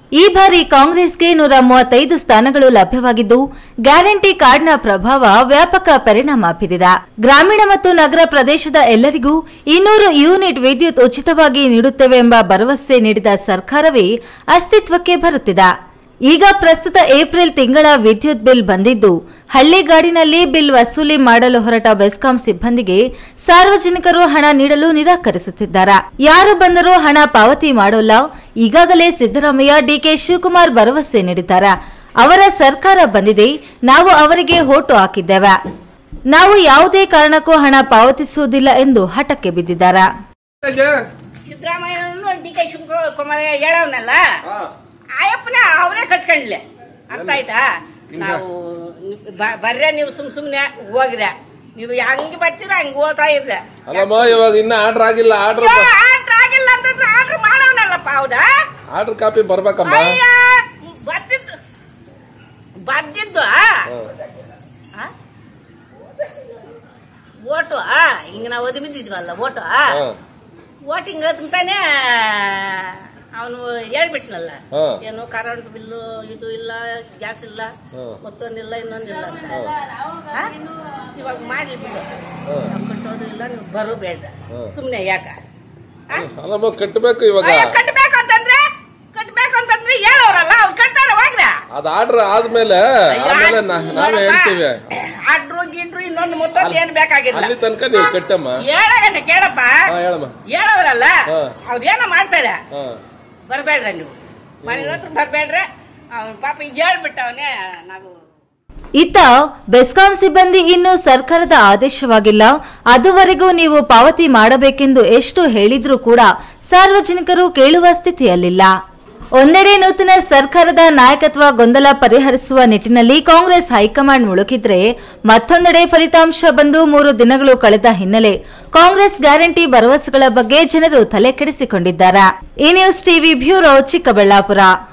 ಈ ಬಾರಿ ಕಾಂಗ್ರೆಸ್ಗೆ ನೂರ ಮೂವತ್ತೈದು ಸ್ಥಾನಗಳು ಲಭ್ಯವಾಗಿದ್ದು ಗ್ಯಾರಂಟಿ ಕಾರ್ಡ್ನ ಪ್ರಭಾವ ವ್ಯಾಪಕ ಪರಿಣಾಮ ಬೀರಿದ ಗ್ರಾಮೀಣ ಮತ್ತು ನಗರ ಪ್ರದೇಶದ ಎಲ್ಲರಿಗೂ ಇನ್ನೂರು ಯೂನಿಟ್ ವಿದ್ಯುತ್ ಉಚಿತವಾಗಿ ನೀಡುತ್ತೇವೆ ಎಂಬ ಭರವಸೆ ನೀಡಿದ ಸರ್ಕಾರವೇ ಅಸ್ತಿತ್ವಕ್ಕೆ ಬರುತ್ತಿದೆ ಈಗ ಪ್ರಸ್ತುತ ಏಪ್ರಿಲ್ ತಿಂಗಳ ವಿದ್ಯುತ್ ಬಿಲ್ ಬಂದಿದ್ದು ಹಳ್ಳಿಗಾಡಿನಲ್ಲಿ ಬಿಲ್ ವಸೂಲಿ ಮಾಡಲು ಹೊರಟ ಬೆಸ್ಕಾಂ ಸಿಬ್ಬಂದಿಗೆ ಸಾರ್ವಜನಿಕರು ಹಣ ನೀಡಲು ನಿರಾಕರಿಸುತ್ತಿದ್ದಾರೆ ಯಾರು ಬಂದರೂ ಹಣ ಪಾವತಿ ಮಾಡೋಲ್ಲ ಈಗಾಗಲೇ ಸಿದ್ದರಾಮಯ್ಯ ಡಿಕೆ ಶಿವಕುಮಾರ್ ಭರವಸೆ ನೀಡಿದ್ದಾರೆ ಅವರ ಸರ್ಕಾರ ಬಂದಿದೆ ನಾವು ಅವರಿಗೆ ಓಟು ಹಾಕಿದ್ದೇವೆ ನಾವು ಯಾವುದೇ ಕಾರಣಕ್ಕೂ ಹಣ ಪಾವತಿಸುವುದಿಲ್ಲ ಎಂದು ಹಠಕ್ಕೆ ಬಿದ್ದಿದ್ದಾರೆ ಸಿದ್ದರಾಮಯ್ಯನನ್ನು ಡಿ ಕೆ ಶಿವಕುಮಾರ ಹೇಳವನಲ್ಲ ಆಯಪ್ಪನ ಅವರೇ ಕಟ್ಕೊಂಡ್ಲೆ ಅರ್ಥ ಆಯ್ತಾ ನಾವು ಬ- ಬರ್ರೆ ನೀವು ಸುಮ್ ಸುಮ್ನೆ ಹೋಗ್ರೆ ನೀವು ಹೆಂಗ್ ಬರ್ತೀರ ಹಂಗ್ ಹೋಗ್ತಾ ಇರ್ರೆ ಅಲ್ಲಮ್ಮ ಇವಾಗ ಇನ್ನ ಆರ್ಡರ್ ಆಗಿಲ್ಲ ಆರ್ಡರ್ ಆರ್ಡ್ರ್ ಆಗಿಲ್ಲ ಅಂತಂದ್ರೆ ಆರ್ಡ್ರ್ ಮಾಡವನಲ್ಲಪ್ಪ ಹೌದಾ ಆರ್ಡರ್ ಕಾಪಿ ಬರ್ಬೇಕಮ್ಮ ಅಯ್ಯ ಬರ್ದಿದ್ದು ಬರ್ದಿದ್ದು ಆ? ಓಟು ಆ ಹಿಂಗ ನಾವು ಒದಿ ಬಿದ್ದಿದ್ವಲ್ಲ ಓಟು ಹಾ, ಓಟಿಂಗ್ ಅಂತಾನೆ ಅವನು ಹೇಳ್ಬಿಟ್ನಲ್ಲ ಹಾ. ಏನು ಕರೆಂಟ್ ಬಿಲ್ಲು ಇದು ಇಲ್ಲ ಗ್ಯಾಸ್ ಇಲ್ಲ ಹಾ. ಮತ್ತೊಂದಿಲ್ಲ ಇನ್ನೊಂದಿಲ್ಲ ಅಂತ ಹಾ? ಇವಾಗ ಮಾಡ್ಲಿ ಬಿಡು ನಾವು ಕಟ್ಟೋದು ಇಲ್ಲ ನೀವು ಬರೋಬೇಡ ಸುಮ್ನೆ ಯಾಕ ಆ? ಅಲ್ಲಮ್ಮ ಕಟ್ಟಬೇಕು ಇವಾಗ ಅಯ್ಯೋ, ಕಟ್ಬೇಕು ಅಂತಂದ್ರೆ ಕಟ್ಬೇಕು ಅಂತಂದ್ರೆ ಹೇಳೋರಲ್ಲ ಅವ್ರು ಕಟ್ಟಾರ ಹೋಗ್ರ ಅದ್ ಆರ್ಡರ್ ಆದ್ಮೇಲೆ ಆಮೇಲೆ ನಾ- ನಾವೇ ಹೇಳ್ತೀವಿ ಆಡ್ರು ಗಿಡ್ರು ಇನ್ನೊಂದು ಮತ್ತೊಂದು ಏನ್ ಬೇಕಾಗಿಲ್ಲ ಅಲ್ಲಿ ತನಕ ನೀವು ಕಟ್ಟಮ್ಮ ಹೇಳಗಣ್ಣ ಕೇಳಪ್ಪ ಹಾ ಹೇಳಮ್ಮ ಹೇಳೋರಲ್ಲ ಹಾ. ಅವ್ರೇನೋ ಮಾಡ್ತಾರೆ ಹಾ ಬರ್ಬೇಡ್ರ ನೀವು ಮನೆ ಹತ್ರ ಬರ್ಬೇಡ್ರೆ ಅವ್ನ ಪಾಪ ಈಗ ಹೇಳ್ಬಿಟ್ಟವನೇ ನಾವು ಇತ್ತ ಬೆಸ್ಕಾಂ ಸಿಬ್ಬಂದಿ ಇನ್ನೂ ಸರ್ಕಾರದ ಆದೇಶವಾಗಿಲ್ಲ ಅದುವರೆಗೂ ನೀವು ಪಾವತಿ ಮಾಡಬೇಕೆಂದು ಎಷ್ಟು ಹೇಳಿದ್ರೂ ಕೂಡ ಸಾರ್ವಜನಿಕರು ಕೇಳುವ ಸ್ಥಿತಿಯಲ್ಲಿಲ್ಲ ಒಂದೆಡೆ ನೂತನ ಸರ್ಕಾರದ ನಾಯಕತ್ವ ಗೊಂದಲ ಪರಿಹರಿಸುವ ನಿಟ್ಟಿನಲ್ಲಿ ಕಾಂಗ್ರೆಸ್ ಹೈಕಮಾಂಡ್ ಮುಳುಗಿದ್ರೆ ಮತ್ತೊಂದೆಡೆ ಫಲಿತಾಂಶ ಬಂದು ಮೂರು ದಿನಗಳು ಕಳೆದ ಹಿನ್ನೆಲೆ ಕಾಂಗ್ರೆಸ್ ಗ್ಯಾರಂಟಿ ಭರವಸೆಗಳ ಬಗ್ಗೆ ಜನರು ತಲೆ ಕೆಡಿಸಿಕೊಂಡಿದ್ದಾರೆ ಈ ನ್ಯೂಸ್ ಟಿವಿ ಬ್ಯೂರೋ ಚಿಕ್ಕಬಳ್ಳಾಪುರ